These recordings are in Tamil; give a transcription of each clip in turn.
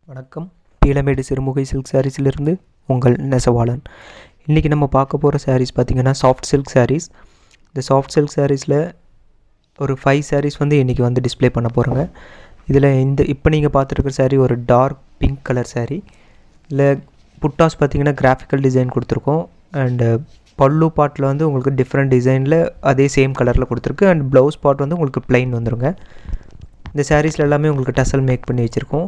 வணக்கம் பீளமேடு சிறுமுகை சில்க் சாரீஸிலிருந்து உங்கள் நெசவாளன் இன்றைக்கி நம்ம பார்க்க போகிற சாரீஸ் பார்த்திங்கன்னா சாஃப்ட் சில்க் சாரீஸ் இந்த சாஃப்ட் சில்க் சாரீஸில் ஒரு ஃபைவ் சாரீஸ் வந்து இன்றைக்கி வந்து டிஸ்ப்ளே பண்ண போகிறோங்க இதில் இந்த இப்போ நீங்கள் பார்த்துருக்குற saree ஒரு டார்க் பிங்க் கலர் saree இல்லை புட்டாஸ் பார்த்தீங்கன்னா கிராஃபிக்கல் டிசைன் கொடுத்துருக்கோம் அண்டு பல்லு பாட்டில் வந்து உங்களுக்கு டிஃப்ரெண்ட் டிசைனில் அதே சேம் கலரில் கொடுத்துருக்கு அண்ட் ப்ளவுஸ் பார்ட் வந்து உங்களுக்கு plain வந்துருங்க இந்த சாரீஸில் எல்லாமே உங்களுக்கு டசல் மேக் பண்ணி வச்சுருக்கோம்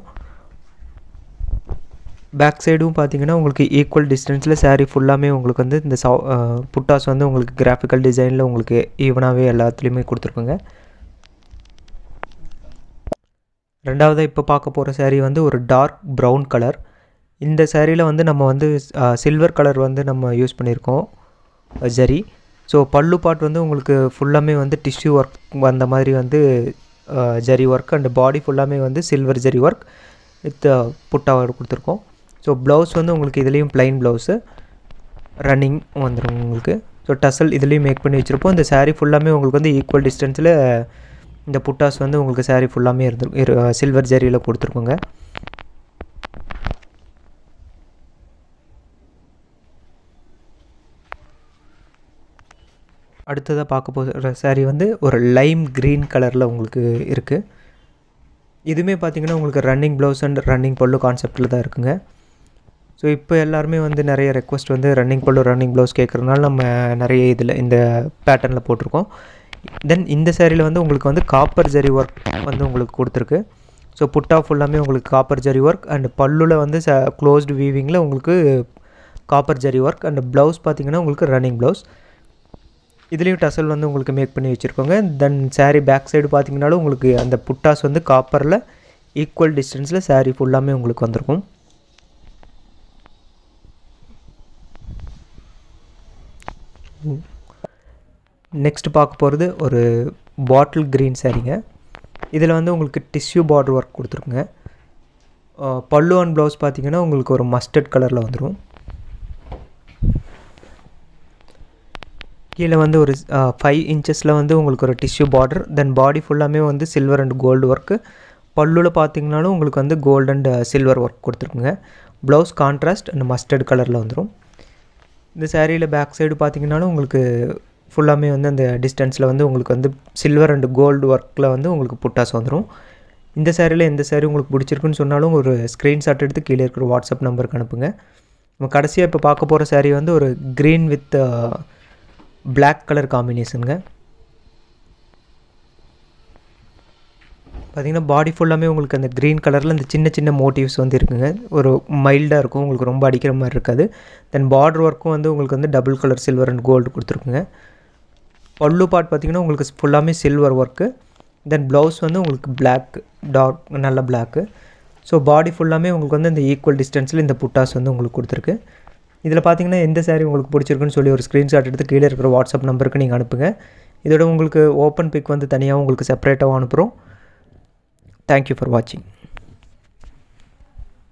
பேக் சைடும் பார்த்தீங்கன்னா உங்களுக்கு ஈக்குவல் டிஸ்டன்ஸில் saree ஃபுல்லாமே உங்களுக்கு வந்து இந்த சா புட்டாஸ் வந்து உங்களுக்கு கிராஃபிக்கல் டிசைனில் உங்களுக்கு ஈவனாகவே எல்லாத்துலேயுமே கொடுத்துருக்குங்க ரெண்டாவதாக இப்போ பார்க்க போகிற saree வந்து ஒரு டார்க் ப்ரௌன் கலர் இந்த சேரீயில் வந்து நம்ம வந்து சில்வர் கலர் வந்து நம்ம யூஸ் பண்ணியிருக்கோம் ஜரி ஸோ பல்லு பாட் வந்து உங்களுக்கு ஃபுல்லாமே வந்து டிஷ்யூ ஒர்க் வந்த மாதிரி வந்து அஹ், ஜரி ஒர்க் அண்ட் பாடி ஃபுல்லாமே வந்து சில்வர் ஜரி ஒர்க் வித் புட்டாவை கொடுத்துருக்கோம் ஸோ ப்ளவுஸ் வந்து உங்களுக்கு இதுலேயும் ப்ளைன் ப்ளவுஸு ரன்னிங் வந்துடும் உங்களுக்கு ஸோ டசல் இதுலேயும் மேக் பண்ணி வச்சுருப்போம் இந்த saree ஃபுல்லாமே உங்களுக்கு வந்து ஈக்குவல் டிஸ்டன்ஸில் இந்த புட்டாஸ் வந்து உங்களுக்கு saree ஃபுல்லாமே இருந்து சில்வர் ஜரியில் கொடுத்துருக்கோங்க அடுத்ததாக பார்க்க போகிற saree வந்து ஒரு லைம் க்ரீன் கலரில் உங்களுக்கு இருக்குது இதுவுமே பார்த்தீங்கன்னா உங்களுக்கு ரன்னிங் ப்ளவுஸ் அண்ட் ரன்னிங் பல்லு கான்செப்டில் தான் இருக்குங்க ஸோ இப்போ எல்லாருமே வந்து நிறைய ரெக்வஸ்ட் வந்து ரன்னிங் பல்லு ரன்னிங் ப்ளவுஸ் கேட்குறதுனால நம்ம நிறைய இதில் இந்த பேட்டர்னில் போட்டிருக்கோம் தென் இந்த சேரீயில் வந்து உங்களுக்கு வந்து காப்பர் ஜரி ஒர்க் வந்து உங்களுக்கு கொடுத்துருக்கு ஸோ புட்டா ஃபுல்லாமே உங்களுக்கு காப்பர் ஜரி ஒர்க் அண்ட் பல்லுல வந்து ச க்ளோஸ்டு வீவிங்கில் உங்களுக்கு copper zari work and blouse பார்த்தீங்கன்னா உங்களுக்கு ரன்னிங் ப்ளவுஸ் இதுலேயும் டசல் வந்து உங்களுக்கு மேக் பண்ணி வச்சுருக்கோங்க தென் saree பேக் சைடு பார்த்தீங்கனாலும் உங்களுக்கு அந்த புட்டாஸ் வந்து காப்பரில் ஈக்குவல் டிஸ்டன்ஸில் saree ஃபுல்லாமே உங்களுக்கு வந்திருக்கும் நெக்ஸ்ட் பார்க்க போகிறது ஒரு பாட்டில் க்ரீன் சாரீங்க இதில் வந்து உங்களுக்கு டிஷ்யூ பார்டர் ஒர்க் கொடுத்துருக்குங்க அஹ் பல்லு அண்ட் ப்ளவுஸ் பார்த்தீங்கன்னா உங்களுக்கு ஒரு மஸ்டர்ட் கலரில் வந்துடும் கீழே வந்து ஒரு ஃபைவ் இன்ச்சஸில் வந்து உங்களுக்கு ஒரு டிஷ்யூ பார்டர் தென் பாடி ஃபுல்லாமே வந்து சில்வர் அண்ட் கோல்டு ஒர்க்கு பல்லுல பார்த்தீங்கனாலும் உங்களுக்கு வந்து கோல்டு அண்ட் சில்வர் ஒர்க் கொடுத்துருக்குங்க ப்ளவுஸ் கான்ட்ராஸ்ட் அண்ட் மஸ்டர்ட் கலரில் வந்துடும் இந்த சேரீயில் பேக் சைடு பார்த்தீங்கனாலும் உங்களுக்கு ஃபுல்லாமே வந்து அந்த டிஸ்டன்ஸில் வந்து உங்களுக்கு வந்து சில்வர் அண்ட் கோல்டு ஒர்க்கில் வந்து உங்களுக்கு புட்டாஸ் வந்துடும் இந்த சேரீயில் எந்த சேரீ உங்களுக்கு பிடிச்சிருக்குன்னு சொன்னாலும் ஒரு ஸ்க்ரீன்ஷாட் எடுத்து கீழே இருக்கிற வாட்ஸ்அப் நம்பருக்கு அனுப்புங்க நம்ம கடைசியாக இப்போ பார்க்க போகிற saree வந்து ஒரு க்ரீன் வித் Black கலர் காம்பினேஷனுங்க பார்த்தீங்கன்னா பாடி ஃபுல்லாமே உங்களுக்கு அந்த க்ரீன் கலரில் இந்த சின்ன சின்ன மோட்டிவ்ஸ் வந்து இருக்குங்க ஒரு மைல்டாக இருக்கும் உங்களுக்கு ரொம்ப அடிக்கிற மாதிரி இருக்காது தென் பார்டர் ஒர்க்கும் வந்து உங்களுக்கு வந்து double colour silver and gold கொடுத்துருக்குங்க பல்லு பார்ட் பார்த்தீங்கன்னா உங்களுக்கு ஃபுல்லாமே சில்வர் ஒர்க்கு தென் ப்ளவுஸ் வந்து உங்களுக்கு Black டார்க் நல்ல பிளாக்கு ஸோ பாடி ஃபுல்லாமே உங்களுக்கு வந்து இந்த ஈக்குவல் டிஸ்டன்ஸில் இந்த புட்டாஸ் வந்து உங்களுக்கு கொடுத்துருக்கு இதில் பார்த்தீங்கன்னா எந்த saree உங்களுக்கு பிடிச்சிருக்குன்னு சொல்லி ஒரு ஸ்க்ரீன்ஷாட் எடுத்து கீழே இருக்கிற வாட்ஸ்அப் நம்பருக்கு நீங்கள் அனுப்புங்க இதோட உங்களுக்கு ஓப்பன் பிக் வந்து தனியாக உங்களுக்கு செப்பரேட்டாகவும் அனுப்புகிறோம் தேங்க்யூ ஃபார் வாட்சிங்